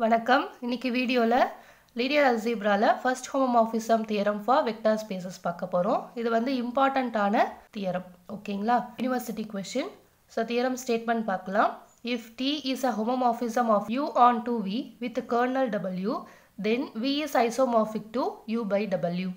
வணக்கம் இன்னைக்கு வீடியோவில் லீனியர் அல்ஜீப்ரால first homomorphism theorem for vector spaces பார்க்க போகிறோம் இது வந்து இம்பார்ட்டண்ட்டான தியரம் ஓகேங்களா university question so theorem statement பார்க்கலாம் if T is a homomorphism of U onto V with kernel W then V is isomorphic to you by W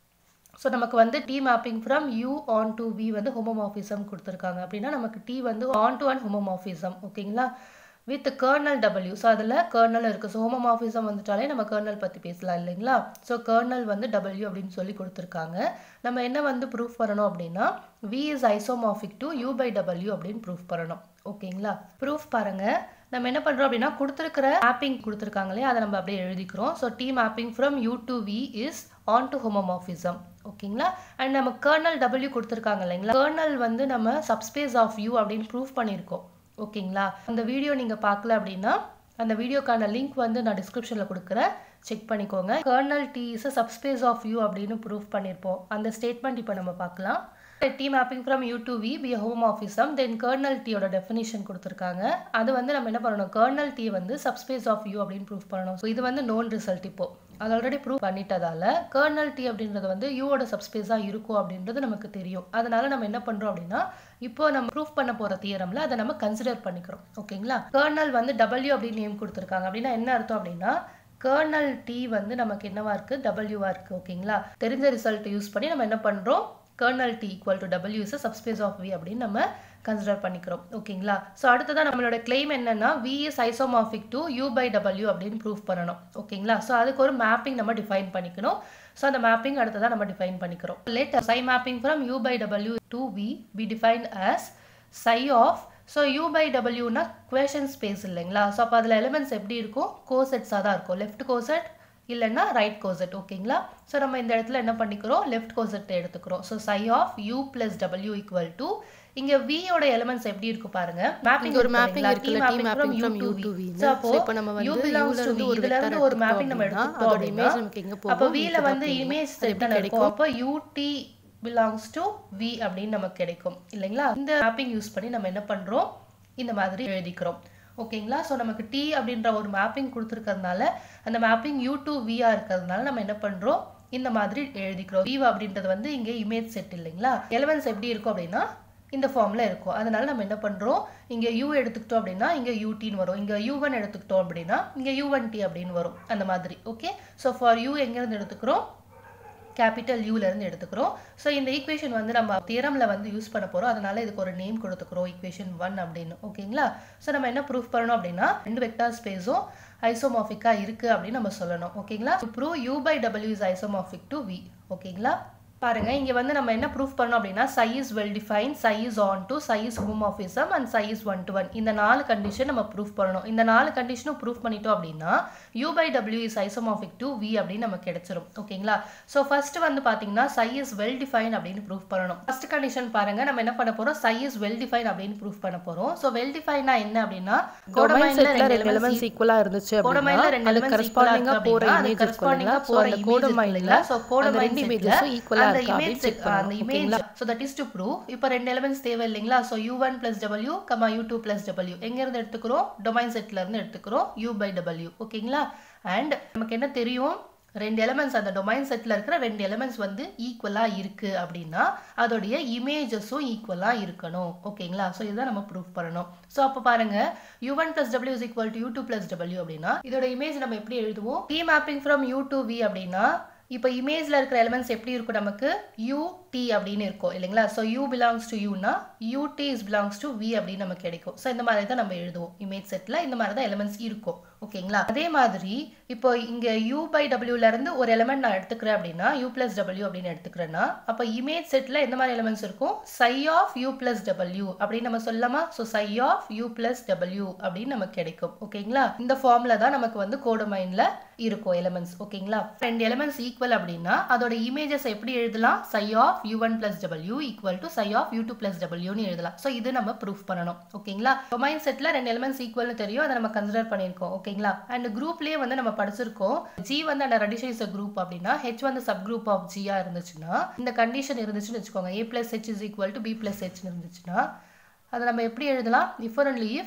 so நமக்கு வந்து T mapping from U onto we வந்து homomorphism கொடுத்துருக்காங்க அப்படின்னா நமக்கு T வந்து onto and homomorphism ஓகேங்களா with kernel W so அதில் kernel இருக்குது ஸோ ஹோமோமார்ஃபிசம் வந்துட்டாலே நம்ம கர்னல் பற்றி பேசலாம் இல்லைங்களா ஸோ கர்னல் வந்து டபிள்யூ அப்படின்னு சொல்லி கொடுத்துருக்காங்க நம்ம என்ன வந்து ப்ரூஃப் பண்ணணும் அப்படின்னா V is isomorphic to you by W அப்படின்னு ப்ரூஃப் பண்ணணும் ஓகேங்களா ப்ரூஃப் பாருங்கள் நம்ம என்ன பண்ணுறோம் அப்படின்னா கொடுத்துருக்கிற மேப்பிங் கொடுத்துருக்காங்களே அதை நம்ம அப்படியே எழுதிக்கிறோம் so T mapping from you to we is onto homomorphism ஓகேங்களா அண்ட் நம்ம கர்னல் டபிள்யூ கொடுத்துருக்காங்க இல்லைங்களா கர்னல் வந்து நம்ம சப்ஸ்பேஸ் ஆஃப் யூ அப்படின்னு ப்ரூஃப் பண்ணியிருக்கோம் ஓகேங்களா அந்த வீடியோ நீங்கள் பார்க்கல அப்படின்னா அந்த வீடியோக்கான லிங்க் வந்து நான் டிஸ்கிரிப்ஷனில் கொடுக்குறேன் செக் பண்ணிக்கோங்க kernel T is a subspace of U அப்படின்னு ப்ரூஃப் பண்ணியிருப்போம் அந்த ஸ்டேட்மெண்ட் இப்போ நம்ம பார்க்கலாம் T mapping from you to V be homomorphism then kernel டீயோட டெஃபினிஷன் கொடுத்துருக்காங்க அது வந்து நம்ம என்ன பண்ணணும் கர்னல் டி வந்து சப்ஸ்பேஸ் ஆஃப் யூ அப்படின்னு ப்ரூஃப் பண்ணணும் ஸோ இது வந்து நோன் ரிசல்ட் இப்போ அது ஆல்ரெடி ப்ரூவ் பண்ணிட்டதால கர்னல் டி அப்படின்றது வந்து யூவோட சப்ஸ்பேஸாக இருக்கும் அப்படின்றது நமக்கு தெரியும் அதனால நம்ம என்ன பண்ணுறோம் அப்படின்னா இப்போ நம்ம ப்ரூஃப் பண்ண போகிற தியரம்ல அதை நம்ம கன்சிடர் பண்ணிக்கிறோம் ஓகேங்களா கர்னல் வந்து டபிள்யூ அப்படின்னு நேம் கொடுத்துருக்காங்க அப்படின்னா என்ன அர்த்தம் அப்படின்னா கர்னல் டி வந்து நமக்கு என்னவா இருக்கு டபிள்யூவா இருக்கு ஓகேங்களா தெரிஞ்ச ரிசல்ட் யூஸ் பண்ணி நம்ம என்ன பண்றோம் kernel D equal to W is subspace of V அப்படின்னு நம்ம கன்சிடர் பண்ணிக்கிறோம் ஓகேங்களா ஸோ அடுத்ததான் நம்மளோட கிளைம் என்னன்னா V is isomorphic to you by W அப்படின்னு ப்ரூஃப் பண்ணணும் ஓகேங்களா ஸோ அதுக்கு ஒரு மேப்பிங் நம்ம டிஃபைன் பண்ணிக்கணும் ஸோ அந்த மேப்பிங் அடுத்ததான் நம்ம டிஃபைன் பண்ணிக்கிறோம் let psi mapping from you by W to V be define as psi of so you by டபிள்யூனா குவேஷன் ஸ்பேஸ் இல்லைங்களா ஸோ அப்போ அதில் எலிமெண்ட்ஸ் எப்படி இருக்கும் கோசெட்ஸாக தான் இருக்கும் லெஃப்ட் கோசெட் இல்லைன்னா ரைட் கோசெட் ஓகேங்களா ஸோ நம்ம இந்த இடத்துல என்ன பண்ணிக்கிறோம் லெஃப்ட் கோசெட் எடுத்துக்கிறோம் so psi of you plus W equal to இங்க v யோட எலிமெண்ட்ஸ் எப்படி இருக்கு பாருங்க மேப்பிங் ஒரு மேப்பிங் இருக்குல்ல T mapping from u to v so அப்போ இப்போ நம்ம வந்து u u belongs ல to இருந்து v ஒரு இதுல வெக்டார் இருந்து ஒரு மேப்பிங் நம்ம எடுத்துக்கிட்டோம் அதோட அப்படின்னா இமேஜ் நமக்கு எங்க போகும் அப்போ v ல V வந்து தான் இமேஜ் அது செட் எப்படி இருக்கும் அப்போ ut belongs to v அப்படின்னு நமக்கு கிடைக்கும் இல்லைங்களா இந்த மேப்பிங் யூஸ் பண்ணி நம்ம என்ன பண்றோம் இந்த மாதிரி எழுதிக்கிறோம் ஓகேங்களா ஸோ நமக்கு டி அப்படின்ற ஒரு மேப்பிங் கொடுத்துருக்கறதுனால அந்த மேப்பிங் யூ டு வியா இருக்கிறதுனால நம்ம என்ன பண்றோம் இந்த மாதிரி எழுதிக்கிறோம் v அப்படின்றது வந்து இங்கே இமேஜ் செட் இல்லைங்களா எலமெண்ட்ஸ் எப்படி இருக்கும் அப்படின்னா இந்த ஃபார்ம்ல இருக்கும் அதனால நம்ம என்ன பண்றோம் இங்க u எடுத்துக்கிட்டோம் அப்படின்னா இங்க யூடின்னு வரும் இங்க யூ ஒன் எடுத்துக்கிட்டோம் அப்படின்னா இங்க யூ ஒன் டி அப்படின்னு வரும் அந்த மாதிரி ஓகே ஸோ ஃபார் யூ எங்கேருந்து எடுத்துக்கிறோம் கேபிட்டல் யூலேருந்து எடுத்துக்கிறோம் ஸோ இந்த ஈக்குவேஷன் வந்து நம்ம தியரமில் வந்து யூஸ் பண்ண போகிறோம் அதனால இதுக்கு ஒரு நேம் கொடுத்துக்கிறோம் ஈக்குவேஷன் ஒன் அப்படின்னு ஓகேங்களா ஸோ நம்ம என்ன ப்ரூஃப் பண்ணணும் அப்படின்னா ரெண்டு வெக்டார் ஸ்பேஸும் ஐசோமார்பிக்காக இருக்குது அப்படின்னு நம்ம சொல்லணும் ஓகேங்களா prove U by W is isomorphic to we ஓகேங்களா பாருங்க இங்க வந்து நம்ம என்ன ப்ரூஃப் பண்ணோம் அப்படின்னா psi is well define psi is onto psi is homomorphism and psi is one to one இந்த நாலு கண்டிஷன் நம்ம ப்ரூஃப் பண்ணணும் இந்த நாலு கண்டிஷனும் ப்ரூஃப் பண்ணிட்டோம் அப்படின்னா U by W is isomorphic to we அப்படின்னு நமக்கு கிடைச்சிரும் ஓகேங்களா ஸோ ஃபர்ஸ்ட் வந்து பாத்தீங்கன்னா சை இஸ் வெல் டிஃபைன் அப்படின்னு ப்ரூஃப் பண்ணணும் ஃபர்ஸ்ட் கண்டிஷன் பாருங்க நம்ம என்ன பண்ண போறோம் சை இஸ் வெல் டிஃபைன் அப்படின்னு ப்ரூஃப் பண்ண போறோம் ஸோ வெல் டிஃபைனா என்ன அப்படின்னா டொமைன் கோடமைன்ல செட்ல ரெண்டு ரெண்டு elements எலிமெண்ட்ஸ் ஈக்குவலா இருந்துச்சு கோடமைன்ல அப்படின்னா ரெண்டு அது elements equal ஆ கரஸ்பாண்டிங்கா இருக்கு போற அப்படின்னா, இமேஜ் அது corresponding ஆ இருக்குல்ல சோ போற அந்த image கோடமைன்ல இருக்குல்ல, so அந்த கோடமைன் ரெண்டு setல இமேஜஸும் ஈக்குவலா அந்த இருக்கா அப்படின்னு image செக் set- அந்த பண்ணணும் image ஓகேங்களா so that is to prove இப்போ ரெண்டு எலிமெண்ட்ஸ் தேவை இல்லைங்களா so you one plus W comma U two plus W எங்க இருந்து எடுத்துக்கிறோம் டொமைன் செட்ல இருந்து எடுத்துக்கிறோம் யூ பை டபிள்யூ ஓகேங்களா அண்ட் நமக்கு என்ன தெரியும் ரெண்டு எலிமெண்ட்ஸ் அந்த டொமைன் செட்ல இருக்கிற ரெண்டு எலிமெண்ட்ஸ் வந்து ஈக்குவலா இருக்கு அப்படின்னா அதோடைய இமேஜஸும் ஈக்குவலா இருக்கணும் ஓகேங்களா ஸோ இதை நம்ம ப்ரூஃப் பண்ணணும் ஸோ அப்போ பாருங்க U one plus W is equal to you two plus W அப்படின்னா இதோட இமேஜ் நம்ம எப்படி எழுதுவோம் T mapping from you to V அப்படின்னா இப்போ இமேஜ்ல இருக்கிற எலிமெண்ட்ஸ் எப்படி இருக்கும் நமக்கு யூ டி அப்படின்னு இருக்கும் இல்லைங்களா ஸோ யூ பிலாங்ஸ் டு யூனா U D is belongs to we அப்படின்னு நமக்கு கிடைக்கும் ஸோ இந்த மாதிரி தான் நம்ம எழுதுவோம் இமேஜ் செட்ல இந்த மாதிரி தான் எலிமெண்ட்ஸ் இருக்கும் ஓகேங்களா அதே மாதிரி இப்போ இங்க யூ பை டபிள்யூல இருந்து ஒரு எலிமெண்ட் நான் எடுத்துக்கிறேன் அப்படின்னா யூ பிளஸ் டபிள்யூ அப்படின்னு எடுத்துக்கிறேன்னா அப்போ இமேஜ் செட்ல எந்த மாதிரி எலிமெண்ட்ஸ் இருக்கும் psi of you plus W அப்படின்னு நம்ம சொல்லலாமா so psi of you plus W அப்படின்னு நமக்கு கிடைக்கும் ஓகேங்களா இந்த ஃபார்ம்ல தான் நமக்கு வந்து கோடமைன்ல இருக்கும் எலிமெண்ட்ஸ் ஓகேங்களா ரெண்டு எலிமெண்ட்ஸ் ஈக்குவல் அப்படின்னா அதோட இமேஜஸ் எப்படி எழுதலாம் psi of you one plus W equal to psi of you two plus டபிள்யூன்னு எழுதலாம் ஸோ இது நம்ம ப்ரூஃப் பண்ணணும் ஓகேங்களா டொமைன் செட்ல ரெண்டு எலிமெண்ட்ஸ் ஈக்குவல்னு தெரியும் அதை நம்ம கன்சிடர் பண்ணியிருக்கோம் ஓகேங்களா அண்ட் குரூப்லயே வந்து நம்ம படிச்சிருக்கோம் ஜி வந்து அந்த ரெடிஷன் இஸ் குரூப் அப்படின்னா ஹெச் வந்து சப் குரூப் ஆஃப் ஜியா இருந்துச்சுன்னா இந்த கண்டிஷன் இருந்துச்சுன்னு வச்சுக்கோங்க A plus H is equal to B plus H இருந்துச்சுன்னா அதை நம்ம எப்படி எழுதலாம் if only if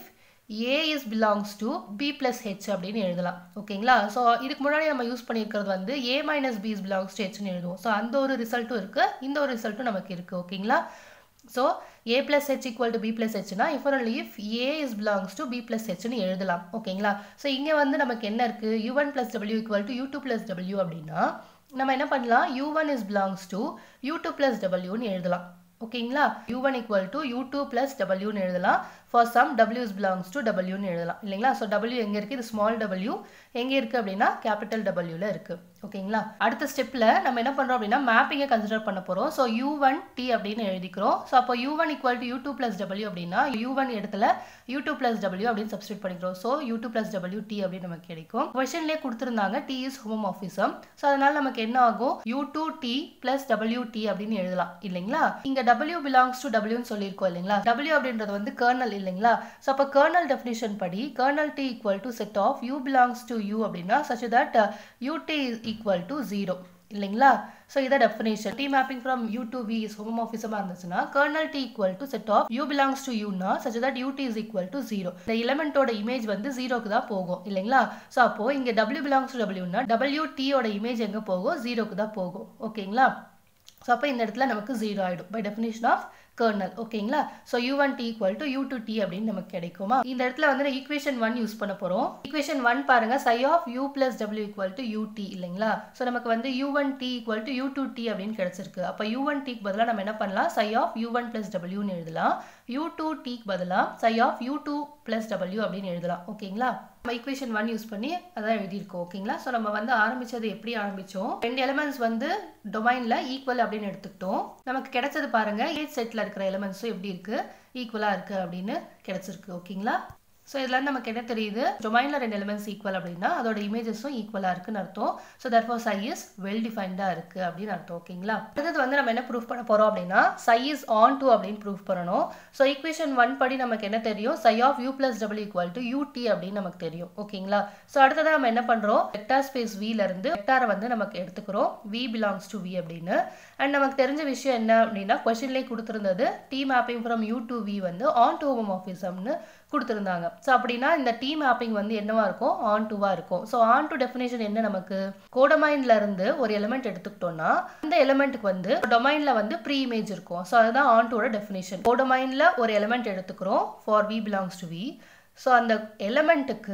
A is belongs to B plus H அப்படின்னு எழுதலாம் ஓகேங்களா ஸோ இதுக்கு முன்னாடி நம்ம யூஸ் பண்ணியிருக்கிறது வந்து A minus B is belongs to ஹெச்னு எழுதுவோம் ஸோ அந்த ஒரு ரிசல்ட்டும் இருக்குது இந்த ஒரு ரிசல்ட்டும் நமக்கு இருக்குது ஓகேங்களா so A plus H equal to B plus ஹெச்னா if only if A is belongs to B plus ஹெச்னு எழுதலாம் ஓகேங்களா ஸோ இங்கே வந்து நமக்கு என்ன இருக்குது you one plus W equal to you two plus W அப்படின்னா நம்ம என்ன பண்ணலாம் you one is belongs to you two plus டபிள்யூன்னு எழுதலாம் ஓகேங்களா you one equal to you two plus டபிள்யூன்னு எழுதலாம் for some W is belongs to டபிள்யூன்னு எழுதலாம் இல்லைங்களா ஸோ டபிள்யூ எங்கே இருக்குது இது ஸ்மால் டபிள்யூ எங்கே இருக்குது அப்படின்னா கேபிட்டல் டபிள்யூவில் இருக்குது ஓகேங்களா அடுத்த ஸ்டெப்பில் நம்ம என்ன பண்ணுறோம் அப்படின்னா மேப்பிங்கை கன்சிடர் பண்ண போகிறோம் ஸோ யூ ஒன் டி அப்படின்னு எழுதிக்கிறோம் ஸோ அப்போ u one equal to you two plus டபிள்யூ அப்படின்னா யூ ஒன் இடத்துல யூ டூ ப்ளஸ் டபிள்யூ அப்படின்னு சப்ஸ்டியூட் பண்ணிக்கிறோம் ஸோ யூ டூ ப்ளஸ் டபிள்யூ டி அப்படின்னு நமக்கு கிடைக்கும் கொஷன்லேயே கொடுத்துருந்தாங்க டி இஸ் ஹோமோமார்பிசம் ஸோ அதனால நமக்கு என்ன ஆகும் யூ டூ டி ப்ளஸ் டபிள்யூ டி அப்படின்னு எழுதலாம் இல்லைங்களா இங்கே டபிள்யூ பிலாங்ஸ் டு டபிள்யூன்னு சொல்லியிருக்கோம் இல்லைங்களா டபிள்யூ அப்படின்றது வந்து கர்னல் இல்லைங்களா ஸோ அப்போ கர்னல் டெஃபினிஷன் படி kernel D equal to set of u belongs to u அப்படின்னா such that u D is equal to zero இல்லைங்களா ஸோ இதை definition t mapping from you to we is ஹோமோமார்பிசமாக இருந்துச்சுன்னா kernel D equal to set of u belongs to யூனா such that u D is equal to zero இந்த எலமெண்ட்டோட image வந்து ஜீரோக்கு தான் போகும் இல்லைங்களா ஸோ அப்போ இங்கே டபிள்யூ பிலாங்ஸ் டு டபிள்யூனா டபிள்யூ டியோட இமேஜ் எங்கே போகும் ஜீரோக்கு தான் போகும் ஓகேங்களா ஸோ அப்போ இந்த இடத்துல நமக்கு ஜீரோ ஆகிடும் பை டெஃபினேஷன் ஆஃப் கர்னல் ஓகேங்களா so you one t equal to you two t அப்படின்னு நமக்கு கிடைக்குமா இந்த இடத்துல வந்து ஈக்குவேஷன் ஒன் யூஸ் பண்ண போகிறோம் ஈக்குவேஷன் ஒன் பாருங்க psi of you plus W equal to u t இல்லைங்களா ஸோ நமக்கு வந்து u one t equal to you two t அப்படின்னு கிடைச்சிருக்கு அப்போ யூ ஒன் டிக்கு பதிலாக நம்ம என்ன பண்ணலாம் psi of you one plus டபிள்யூன்னு எழுதலாம் யூ டூ டிக்கு பதிலாக psi of you two plus W அப்படின்னு எழுதலாம் ஓகேங்களா நம்ம ஈக்குவேஷன் ஒன் யூஸ் பண்ணி அதான் எழுதியிருக்கோம் ஓகேங்களா ஸோ நம்ம வந்து ஆரம்பிச்சது எப்படி ஆரம்பிச்சோம் ரெண்டு எலிமெண்ட்ஸ் வந்து டொமைனில் ஈக்குவல் அப்படின்னு எடுத்துக்கிட்டோம் நமக்கு கிடைச்சது பாருங்க ஏஜ் செட்டில் இருக்கிற எலிமெண்ட்ஸும் எப்படி இருக்கு ஈக்குவலாக இருக்கு அப்படின்னு கிடைச்சிருக்கு ஓகேங்களா ஸோ இதில் நமக்கு என்ன தெரியுது டொமைனில் ரெண்டு எலிமெண்ட்ஸ் ஈக்குவல் அப்படின்னா அதோட இமேஜஸும் ஈக்குவலாக இருக்குன்னு அர்த்தம் so that for psi is well டிஃபைன்டாக இருக்குது அப்படின்னு அர்த்தம் ஓகேங்களா அடுத்தது வந்து நம்ம என்ன ப்ரூஃப் பண்ண போகிறோம் அப்படின்னா சை இஸ் ஆன் டு அப்படின்னு ப்ரூஃப் பண்ணணும் ஸோ ஈக்குவேஷன் ஒன் படி நமக்கு என்ன தெரியும் சை ஆஃப் யூ பிளஸ் டபுள் ஈக்குவல் டு யூ டி அப்படின்னு நமக்கு தெரியும் ஓகேங்களா ஸோ அடுத்ததாக நம்ம என்ன பண்ணுறோம் வெக்டார் ஸ்பேஸ் இருந்து வெக்டாரை வந்து நமக்கு எடுத்துக்கிறோம் வி பிலாங்ஸ் டு வி அப்படின்னு அண்ட் நமக்கு தெரிஞ்ச விஷயம் என்ன அப்படின்னா கொஸ்டின்லேயே கொடுத்துருந்தது t mapping from you to we வந்து ஆன் டு ஹோமோமார்பிசம்னு கொடுத்துருந்தாங்க ஸோ அப்படின்னா இந்த டி மேப்பிங் வந்து என்னவா இருக்கும் ஆன் டுவா இருக்கும் ஸோ ஆன் டு டெஃபினேஷன் என்ன நமக்கு கோடமைன்ல இருந்து ஒரு எலிமெண்ட் எடுத்துக்கிட்டோம்னா அந்த எலிமெண்ட்டுக்கு வந்து டொமைன்ல வந்து ப்ரீ இமேஜ் இருக்கும் ஸோ அதுதான் ஆன் டுவோட டெஃபினேஷன் கோடமைன்ல ஒரு எலிமெண்ட் எடுத்துக்கிறோம் for v belongs to v so அந்த எலிமெண்ட்டுக்கு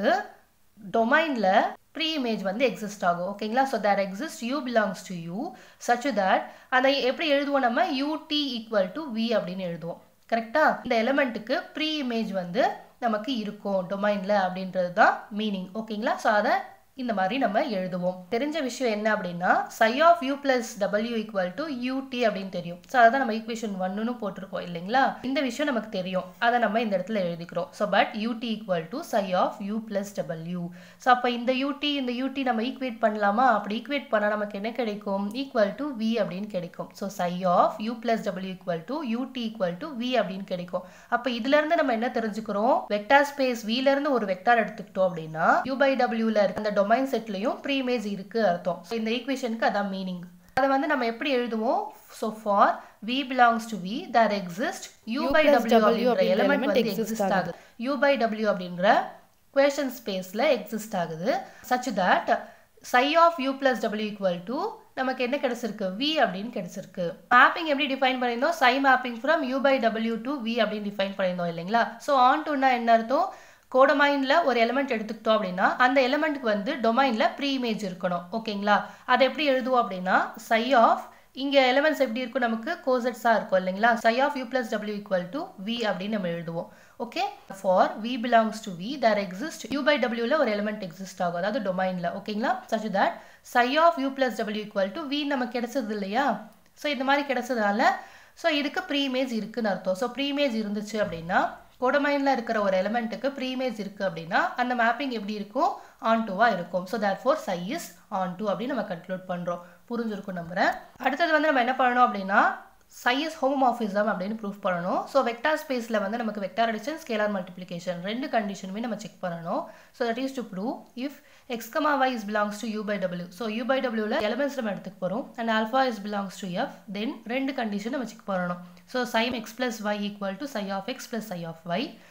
டொமைன்ல ப்ரீ இமேஜ் வந்து எக்ஸிஸ்ட் ஆகும் ஓகேங்களா so there exist u belongs to u such that அதை எப்படி எழுதுவோம் நம்ம u t equal to we அப்படின்னு எழுதுவோம் கரெக்டா இந்த எலிமெண்ட்டுக்கு ப்ரீ இமேஜ் வந்து நமக்கு இருக்கும் டொமைன்ல அப்படின்றது தான் மீனிங் ஓகேங்களா ஸோ அதை இந்த மாதிரி நம்ம எழுதுவோம் தெரிஞ்ச விஷயம் என்ன அப்படின்னா psi of you plus W equal to u t அப்படின்னு தெரியும் ஸோ அதை நம்ம ஈக்குவேஷன் ஒன்னு போட்டிருக்கோம் இல்லைங்களா இந்த விஷயம் நமக்கு தெரியும் அதை நம்ம இந்த இடத்துல எழுதிக்கிறோம் so but u t equal to psi of you plus டபிள்யூ ஸோ அப்போ இந்த யூடி இந்த யூடி நம்ம ஈக்குவேட் பண்ணலாமா அப்படி ஈக்குவேட் பண்ணால் நமக்கு என்ன கிடைக்கும் ஈக்குவல் டு வி அப்படின்னு கிடைக்கும் so psi of you plus W equal to u t equal to we அப்படின்னு கிடைக்கும் அப்போ இதுல இருந்து நம்ம என்ன தெரிஞ்சுக்கிறோம் வெக்டார் ஸ்பேஸ் வில இருந்து ஒரு வெக்டார் எடுத்துக்கிட்டோம் அப்படின்னா யூ பை டபிள்யூல இருக்க அந்த டொமைன் செட்லயும் ப்ரீ இமேஜ் இருக்கு அர்த்தம் So, இந்த ஈக்குவேஷனுக்கு அதான் மீனிங் அதை வந்து நம்ம எப்படி எழுதுவோம் so for v belongs to v there exist u U by plus டபிள்யூ W அப்படின்ற அப்படின்ற எலிமெண்ட் element வந்து exist எக்ஸிஸ்ட் ஆகுது யூ பை டபிள்யூ அப்படின்ற குவேஷன் ஸ்பேஸ்ல எக்ஸிஸ்ட் ஆகுது such that psi of you plus W equal to நமக்கு என்ன கிடைச்சிருக்கு வி அப்படின்னு கிடைச்சிருக்கு மேப்பிங் எப்படி டிஃபைன் பண்ணியிருந்தோம் psi mapping from you by W to we அப்படின்னு டிஃபைன் பண்ணியிருந்தோம் இல்லைங்களா ஸோ ஆன் டுனா என்ன அர்த்தம் கோடமைன்ல ஒரு எலிமெண்ட் எடுத்துக்கிட்டோம் அப்படின்னா அந்த எலிமெண்ட்டுக்கு வந்து டொமைன்ல ப்ரீ இமேஜ் இருக்கணும் ஓகேங்களா அதை எப்படி எழுதுவோம் அப்படின்னா சை ஆஃப் இங்க எலிமெண்ட்ஸ் எப்படி இருக்கும் நமக்கு கோசெட்ஸா இருக்கும் இல்லைங்களா psi of you plus W equal to we அப்படின்னு நம்ம எழுதுவோம் okay for v belongs to v there exist u by டபிள்யூல ஒரு எலிமெண்ட் எக்ஸிஸ்ட் ஆகும் அதாவது டொமைன்ல ஓகேங்களா such that psi of you plus W equal to v நமக்கு கிடைச்சது இல்லையா ஸோ இந்த மாதிரி கிடைச்சதுனால ஸோ இதுக்கு ப்ரீ இமேஜ் இருக்குன்னு அர்த்தம் ஸோ ப்ரீ இமேஜ் இருந்துச்சு அப்படின்னா கோடமைன்ல இருக்கிற ஒரு எலிமெண்ட்டுக்கு ப்ரீ இமேஜ் இருக்கு அப்படின்னா அந்த மேப்பிங் எப்படி இருக்கும் ஆன் டூவா இருக்கும் so that for psi is onto அப்படின்னு நம்ம கன்க்ளூட் பண்றோம் புரிஞ்சிருக்கும் நம்புறேன் அடுத்தது வந்து நம்ம என்ன பண்ணணும் அப்படின்னா சைஸ் ஹோமோமார்பிசம் அப்படின்னு ப்ரூஃப் பண்ணணும் ஸோ வெக்டார் ஸ்பேஸில் வந்து நமக்கு வெக்டார் அடிஷன் ஸ்கேலார் மல்டிப்ளிகேஷன் ரெண்டு கண்டிஷனுமே நம்ம செக் பண்ணணும் so that is to prove if x comma y is belongs to u by w so u by wல எலிமெண்ட்ஸ் நம்ம எடுத்துக்க போகிறோம் and alpha is belongs to f then ரெண்டு condition நம்ம செக் பண்ணணும் so psi x plus y equal to psi of x plus psi of y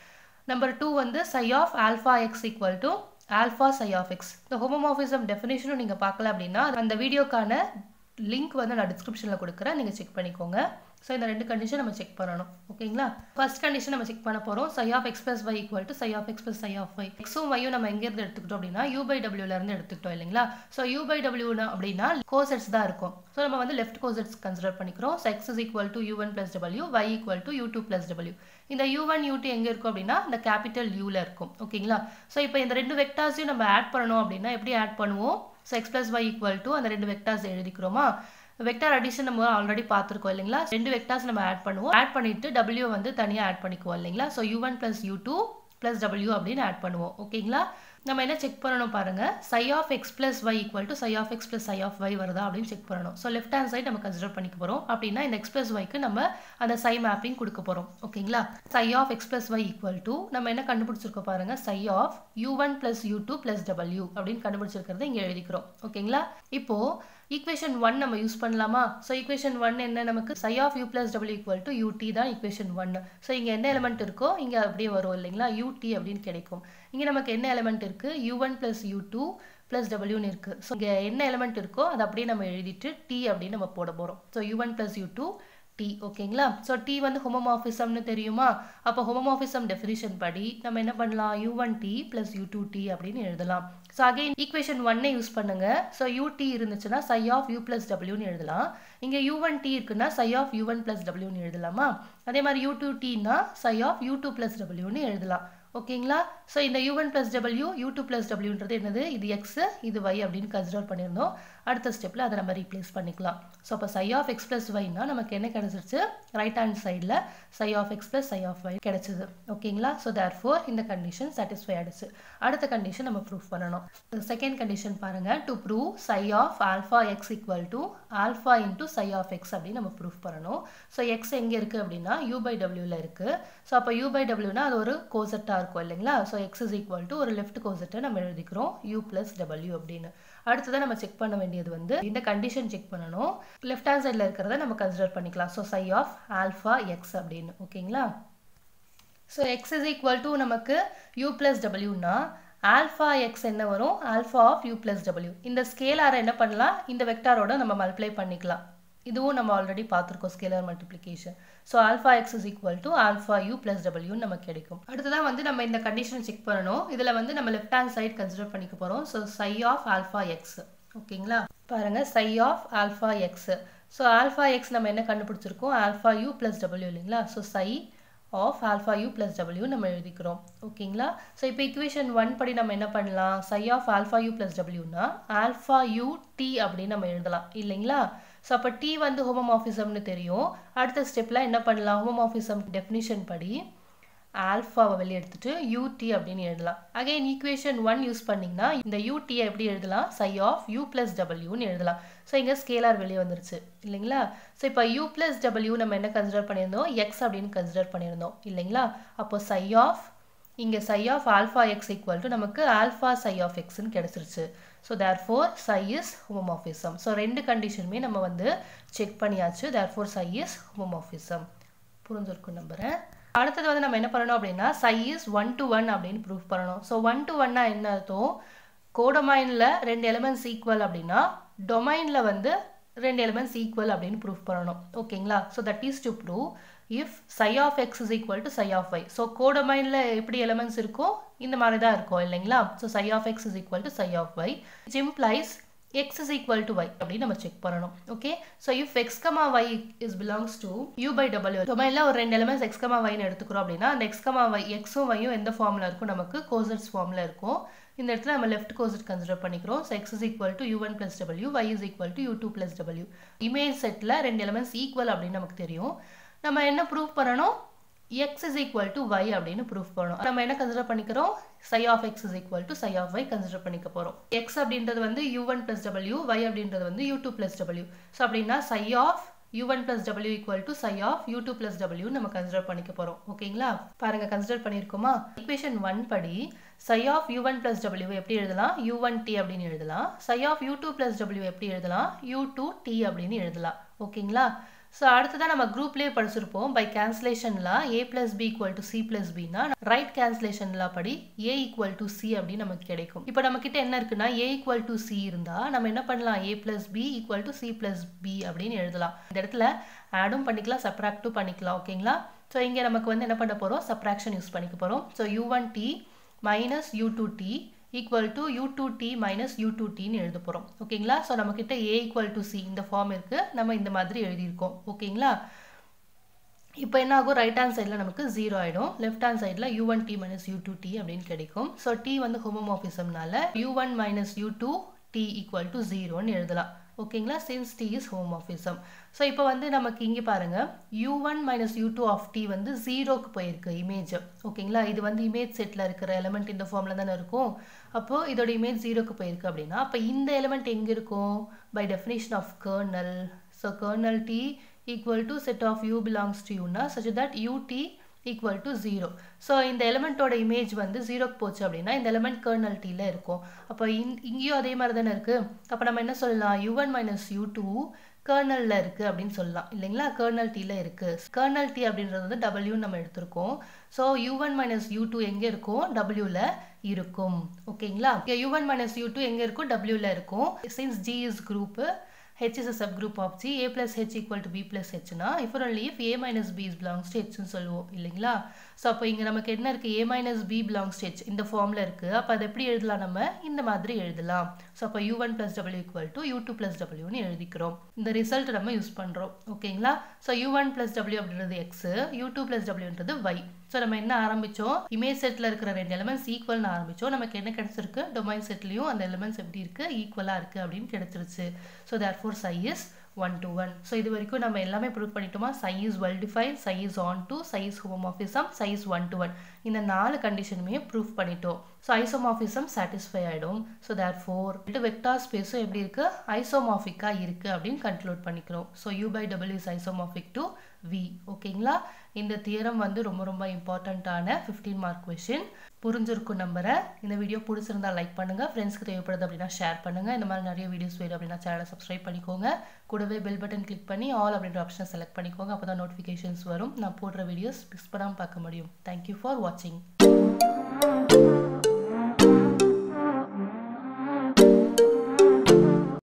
number two வந்து psi of alpha x equal to alpha psi of x இந்த homomorphism டெஃபினேஷனும் நீங்கள் பார்க்கல அப்படின்னா அந்த வீடியோக்கான லிங்க் வந்து நான் டிஸ்கிரிப்ஷனில் கொடுக்குறேன் நீங்கள் செக் பண்ணிக்கோங்க ஸோ இந்த ரெண்டு கண்டிஷன் நம்ம செக் பண்ணணும் ஓகேங்களா ஃபர்ஸ்ட் கண்டிஷன் நம்ம செக் பண்ண போகிறோம் psi of x plus y equal to psi of x plus psi of y எக்ஸும் ஒய்யும் நம்ம எங்கேருந்து எடுத்துக்கிட்டோம் அப்படின்னா யூ பை டபிள்யூலேருந்து எடுத்துக்கிட்டோம் இல்லைங்களா ஸோ யூ பை டபிள்யூ அப்படின்னா கோசெட்ஸ் தான் இருக்கும் ஸோ நம்ம வந்து லெஃப்ட் கோசெட்ஸ் கன்சிடர் பண்ணிக்கிறோம் so X is equal to U one plus W Y equal to you two plus W இந்த யூ ஒன் யூ டூ எங்கே இருக்கும் அப்படின்னா இந்த கேபிட்டல் யூவில் இருக்கும் ஓகேங்களா ஸோ இப்போ இந்த ரெண்டு வெக்டார்ஸையும் நம்ம ஆட் பண்ணணும் அப்படின்னா எப்படி ஆட் பண்ணுவோம் so x plus y equal to அந்த ரெண்டு வெக்டார்ஸ் எழுதிக்கிறோமா வெக்டார் அடிஷன் நம்ம ஆல்ரெடி பார்த்துருக்கோம் இல்லைங்களா ரெண்டு வெக்டார்ஸ் நம்ம ஆட் பண்ணுவோம் ஆட் பண்ணிட்டு டபிள்யூ வந்து தனியாக ஆட் பண்ணிக்குவோம் இல்லைங்களா so you one plus u two plus W அப்படின்னு ஆட் பண்ணுவோம் ஓகேங்களா நம்ம என்ன செக் பண்ணணும் பாருங்க psi of x plus y equal to psi of x plus psi of y வருதா அப்படின்னு செக் பண்ணணும் ஸோ லெஃப்ட் ஹேண்ட் சைடு நம்ம கன்சிடர் பண்ணிக்க போகிறோம் அப்படின்னா இந்த எக்ஸ் பிளஸ் ஒய்க்கு நம்ம அந்த சை மேப்பிங் கொடுக்க போகிறோம் ஓகேங்களா psi of x plus y equal to நம்ம என்ன கண்டுபிடிச்சிருக்கோம் பாருங்க psi of you one plus u two plus W அப்படின்னு கண்டுபிடிச்சிருக்கிறத இங்கே எழுதிக்கிறோம் ஓகேங்களா இப்போ ஈக்குவேஷன் ஒன் நம்ம யூஸ் பண்ணலாமா ஸோ ஈக்குவேஷன் ஒன் என்ன நமக்கு psi of you plus W equal to u t தான் ஈக்குவேஷன் ஒன் ஸோ இங்கே என்ன எலமெண்ட் இருக்கோ இங்கே அப்படியே வரும் இல்லைங்களா யூடி அப்படின்னு கிடைக்கும் இங்கே நமக்கு என்ன எலமெண்ட் இருக்குது you one plus u two plus டபிள்யூன்னு இருக்குது ஸோ இங்கே என்ன எலமெண்ட் இருக்கோ அதை அப்படியே நம்ம எழுதிட்டு டி அப்படின்னு நம்ம போட போகிறோம் so you one plus u two t ஓகேங்களா ஸோ டி வந்து ஹோமோமார்ஃபிசம்னு தெரியுமா அப்போ ஹோமோமார்ஃபிசம் டெஃபினிஷன் படி நம்ம என்ன பண்ணலாம் you one t plus u two t அப்படின்னு எழுதலாம் ஸோ அகைன் ஈக்குவேஷன் ஒன்னே யூஸ் பண்ணுங்க ஸோ யூ டி இருந்துச்சுன்னா சை ஆஃப் யூ பிளஸ் டபிள்யூன்னு எழுதலாம் இங்கே யூ ஒன் டி இருக்குன்னா psi of you one plus டபிள்யூன்னு எழுதலாமா அதே மாதிரி யூ டூ டீனா psi of you two plus டபிள்யூன்னு எழுதலாம் ஓகேங்களா ஸோ இந்த யூ ஒன் பிளஸ் டபிள்யூ யூ டூ பிளஸ் டபிள்யூன்றது என்னது இது எக்ஸ் இது ஒய் அப்படின்னு கன்சிடர் பண்ணியிருந்தோம் அடுத்த ஸ்டெப்பில் அதை நம்ம ரீப்ளேஸ் பண்ணிக்கலாம் ஸோ அப்போ சை ஆஃப் எக்ஸ் பிளஸ் ஒய்னா நமக்கு என்ன கிடைச்சிருச்சு ரைட் ஹேண்ட் சைடில் psi of x plus psi of y கிடைச்சது ஓகேங்களா ஸோ தேர் ஃபோர் இந்த கண்டிஷன் சாட்டிஸ்ஃபை ஆயிடுச்சு அடுத்த கண்டிஷன் நம்ம ப்ரூவ் பண்ணணும் செகண்ட் கண்டிஷன் பாருங்க to prove psi of alpha x equal to alpha into psi of x அப்படின்னு நம்ம ப்ரூவ் பண்ணணும் ஸோ எக்ஸ் எங்கே இருக்குது அப்படின்னா யூ பை டபிள்யூவில் இருக்குது ஸோ அப்போ யூ பை டபிள்யூனா அது ஒரு கோசெட்டாக இருக்கும் இல்லைங்களா so X is equal to ஒரு லெஃப்ட் கோசெட்டை நம்ம எழுதிக்கிறோம் யூ பிளஸ் டபிள்யூ அப்படின்னு அடுத்ததான் நம்ம செக் பண்ண வேண்டியது வந்து இந்த கண்டிஷன் செக் பண்ணணும் லெஃப்ட் ஹேண்ட் சைடில் இருக்கிறத நம்ம கன்சிடர் பண்ணிக்கலாம் so psi of alpha x அப்படின்னு ஓகேங்களா so X is equal to நமக்கு யூ பிளஸ் டபிள்யூனா ஆல்ஃபா எக்ஸ் என்ன வரும் alpha of you plus W இந்த ஸ்கேலாரை என்ன பண்ணலாம் இந்த வெக்டாரோட நம்ம மல்டிப்ளை பண்ணிக்கலாம் இதுவும் நம்ம ஆல்ரெடி பார்த்துருக்கோம் scalar multiplication so alpha x is equal to alpha u plus டபிள்யூன்னு நமக்கு கிடைக்கும் அடுத்ததான் வந்து நம்ம இந்த கண்டிஷன் செக் பண்ணணும் இதில் வந்து நம்ம லெஃப்ட் ஹேண்ட் சைட் கன்சிடர் பண்ணிக்க போகிறோம் so psi of alpha x ஓகேங்களா பாருங்க psi of alpha x so alpha x நம்ம என்ன கண்டுபிடிச்சிருக்கோம் ஆல்ஃபா யூ பிளஸ் டபிள்யூ இல்லைங்களா so psi of alpha u plus டபிள்யூ நம்ம எழுதிக்கிறோம் ஓகேங்களா ஸோ இப்போ இக்குவேஷன் ஒன் படி நம்ம என்ன பண்ணலாம் psi of alpha u plus டபிள்யூனா ஆல்ஃபா யூ டி அப்படின்னு நம்ம எழுதலாம் இல்லைங்களா ஸோ அப்போ டி வந்து ஹோமோமார்ஃபிசம்னு தெரியும் அடுத்த ஸ்டெப்பில் என்ன பண்ணலாம் ஹோமோமார்ஃபிசம் டெஃபினிஷன் படி ஆல்ஃபாவை வெளியே எடுத்துட்டு யூடி அப்படின்னு எழுதலாம் அகைன் ஈக்குவேஷன் ஒன் யூஸ் பண்ணிங்கன்னா இந்த யூடியை எப்படி எழுதலாம் சை ஆஃப் யூ பிளஸ் டபிள்யூன்னு எழுதலாம் ஸோ இங்கே ஸ்கேலார் வெளியே வந்துருச்சு இல்லைங்களா ஸோ இப்போ யூ பிளஸ் டபிள்யூ நம்ம என்ன கன்சிடர் பண்ணியிருந்தோம் எக்ஸ் அப்படின்னு கன்சிடர் பண்ணியிருந்தோம் இல்லைங்களா அப்போ சை ஆஃப் இங்கே psi of alpha x equal to நமக்கு ஆல்ஃபா சை ஆஃப் எக்ஸ்ன்னு கிடச்சிருச்சு so therefore psi is homomorphism so ரெண்டு கண்டிஷனுமே நம்ம வந்து செக் பண்ணியாச்சு therefore psi is homomorphism புரிஞ்சிருக்கும் நம்புகிறேன் அடுத்தது வந்து நம்ம என்ன பண்ணணும் அப்படின்னா psi is one to one அப்படின்னு ப்ரூஃப் பண்ணணும் ஸோ ஒன் டு ஒன்னா என்ன அர்த்தம் கோடமைனில் ரெண்டு எலிமெண்ட்ஸ் ஈக்குவல் அப்படின்னா டொமைனில் வந்து ரெண்டு எலிமெண்ட்ஸ் ஈக்குவல் அப்படின்னு ப்ரூஃப் பண்ணணும் ஓகேங்களா so that is to prove if psi of x is equal to psi of y so கோடமைனில் எப்படி எலிமெண்ட்ஸ் இருக்கோ இந்த மாதிரி தான் இருக்கும் இல்லைங்களா so psi of x is equal to psi of y implies x is equal to y அப்படின்னு நம்ம செக் பண்ணணும் okay so if x comma y is belongs to you by டபிள்யூ டொமைனில் ஒரு ரெண்டு எலிமெண்ட்ஸ் எக்ஸ் கமா ஒய்னு எடுத்துக்கிறோம் அப்படின்னா அந்த எக்ஸ் கமா ஒய் எக்ஸும் ஒய்யும் எந்த ஃபார்மில் இருக்கும் நமக்கு கோசட்ஸ் ஃபார்மில் இருக்கும் இந்த இடத்துல நம்ம லெஃப்ட் கோசட் கன்சிடர் பண்ணிக்கிறோம் so X is equal to U one plus W Y is equal to you two plus W image செட்டில் ரெண்டு எலிமெண்ட்ஸ் ஈக்குவல் அப்படின்னு நமக்கு தெரியும் நம்ம என்ன ப்ரூவ் பண்ணணும் x is equal to y அப்படின்னு ப்ரூஃப் பண்ணணும் நம்ம என்ன கன்சிடர் பண்ணிக்கிறோம் psi of x is equal to psi of y consider பண்ணிக்க போறோம் x அப்படின்றது வந்து u1 plus w y அப்படின்றது வந்து u2 plus w ஸோ அப்படின்னா psi of u1 plus w equal to psi of u2 plus w நம்ம consider பண்ணிக்க போறோம் ஓகேங்களா பாருங்க கன்சிடர் பண்ணியிருக்கோமா ஈக்குவேஷன் ஒன் படி psi of u1 plus w எப்படி எழுதலாம் u1t அப்படின்னு எழுதலாம் psi of u2 plus w எப்படி எழுதலாம் u2t அப்படின்னு எழுதலாம் ஓகேங்களா ஸோ அடுத்ததான் நம்ம குரூப்லேயே படிச்சிருப்போம் பை கேன்சலேஷன்லாம் a plus b equal to c plus பினா ரைட் கேன்சலேஷன்லாம் படி ஏ ஈக்குவல் டு சி அப்படின்னு நமக்கு கிடைக்கும் இப்போ நம்ம கிட்ட என்ன இருக்குன்னா ஏ ஈக்குவல் டு சி இருந்தால் நம்ம என்ன பண்ணலாம் a plus b equal to c plus b அப்படின்னு எழுதலாம் இந்த இடத்துல ஆடும் பண்ணிக்கலாம் சப்ராக்டும் பண்ணிக்கலாம் ஓகேங்களா ஸோ இங்கே நமக்கு வந்து என்ன பண்ண போகிறோம் சப்ராக்ஷன் யூஸ் பண்ணிக்க போகிறோம் so you one t minus u two t equal to you two t minus u two டின்னு எழுத போகிறோம் ஓகேங்களா ஸோ நம்மக்கிட்ட ஏ ஈக்குவல் டு சி இந்த ஃபார்ம் இருக்குது நம்ம இந்த மாதிரி எழுதியிருக்கோம் ஓகேங்களா இப்போ என்ன ஆகும் ரைட் ஹேண்ட் சைடில் நமக்கு ஜீரோ ஆகிடும் லெஃப்ட் ஹேண்ட் சைடில் u one t minus u two t அப்படின்னு கிடைக்கும் ஸோ டி வந்து ஹோமோமாஃபிசம்னால u one minus u two t equal to ஜீரோன்னு எழுதலாம் ஓகேங்களா since t is homomorphism so இப்போ வந்து நமக்கு இங்கே பாருங்கள் u one minus u two of t வந்து ஜீரோக்கு போயிருக்கு இமேஜ் ஓகேங்களா இது வந்து இமேஜ் செட்டில் இருக்கிற எலமெண்ட் இந்த ஃபார்மில் தானே இருக்கும் அப்போது இதோட இமேஜ் ஜீரோக்கு போயிருக்கு அப்படின்னா அப்போ இந்த எலமெண்ட் எங்கே இருக்கும் by definition of kernel so kernel t equal to set of u belongs to u னா such that ut equal to 0 so இந்த எலமெண்ட்டோட இமேஜ் வந்து ஜீரோக்கு போச்சு அப்படின்னா இந்த எலமெண்ட் கர்னல் டீல இருக்கும் அப்போ இங் இங்கேயும் அதே மாதிரி தானே இருக்குது அப்போ நம்ம என்ன சொல்லலாம் u one minus u two கர்னலில் இருக்குது அப்படின்னு சொல்லலாம் இல்லைங்களா கர்னல் டீல இருக்குது கர்னல் டி அப்படின்றது வந்து டபிள்யூ நம்ம எடுத்திருக்கோம் so you one minus u two எங்கே இருக்கும் டபிள்யூவில் இருக்கும் ஓகேங்களா you one minus u two எங்கே இருக்கும் டபிள்யூவில் இருக்கும் since g is group H is a subgroup of G, A plus H equal to B plus H னா if and only if A minus B is belongs to H னு சொல்லுவோம் இல்லைங்களா so அப்போ இங்கே நமக்கு என்ன இருக்குது A minus B belongs to H இந்த ஃபார்மில் இருக்குது அப்போ அதை எப்படி எழுதலாம் நம்ம இந்த மாதிரி எழுதலாம் ஸோ அப்போ U1 ஒன் ப்ளஸ் டபிள்யூ equal to you two plus டபிள்யூன்னு எழுதிக்கிறோம் இந்த ரிசல்ட் நம்ம யூஸ் பண்ணுறோம் ஓகேங்களா ஸோ யூ ஒன் ப்ளஸ் டபிள்யூ அப்படின்றது எக்ஸு யூ டூ ப்ளஸ் டபிள்யூன்றது ஒய் ஸோ நம்ம என்ன ஆரம்பித்தோம் இமேஜ் செட்டில் இருக்கிற ரெண்டு எலிமெண்ட்ஸ் ஈக்குவல்னு ஆரம்பித்தோம் நமக்கு என்ன கிடச்சிருக்கு டொமைன் செட்லேயும் அந்த எலிமெண்ட்ஸ் எப்படி இருக்குது ஈக்குவலாக இருக்குது அப்படின்னு கிடச்சிருச்சு so therefore psi is one to one so இது வரைக்கும் நம்ம எல்லாமே ப்ரூவ் பண்ணிட்டோமா psi is well define psi is onto psi is homomorphism psi is one to one இந்த நாலு கண்டிஷனுமே ப்ரூவ் பண்ணிட்டோம் ஸோ ஐசோமாஃபிசம் சாட்டிஸ்ஃபை ஆகிடும் ஸோ தேர் ஃபோர் வெக்டார் ஸ்பேஸும் எப்படி இருக்குது ஐசோமாஃபிக்காக இருக்குது அப்படின்னு கன்க்ளூட் பண்ணிக்கிறோம் so you by W is isomorphic to we ஓகேங்களா இந்த தியரம் வந்து ரொம்ப ரொம்ப இம்பார்ட்டண்ட்டான ஃபிஃப்டீன் மார்க் கொஷின் புரிஞ்சிருக்கும் நம்புறேன் இந்த வீடியோ பிடிச்சிருந்தா லைக் பண்ணுங்கள் ஃப்ரெண்ட்ஸ்க்கு தேவைப்படுது அப்படின்னா ஷேர் பண்ணுங்கள் இந்த மாதிரி நிறைய வீடியோஸ் வேணும் அப்படின்னா சேனலை சப்ஸ்கிரைப் பண்ணிக்கோங்க கூடவே பெல் பட்டன் கிளிக் பண்ணி ஆல் அப்படின்ற ஆப்ஷனை செலக்ட் பண்ணிக்கோங்க அப்போ தான் நோட்டிஃபிகேஷன்ஸ் வரும் நான் போடுற வீடியோஸ் மிஸ் பண்ணாமல் பார்க்க முடியும் தேங்க்யூ ஃபார் வாட்சிங்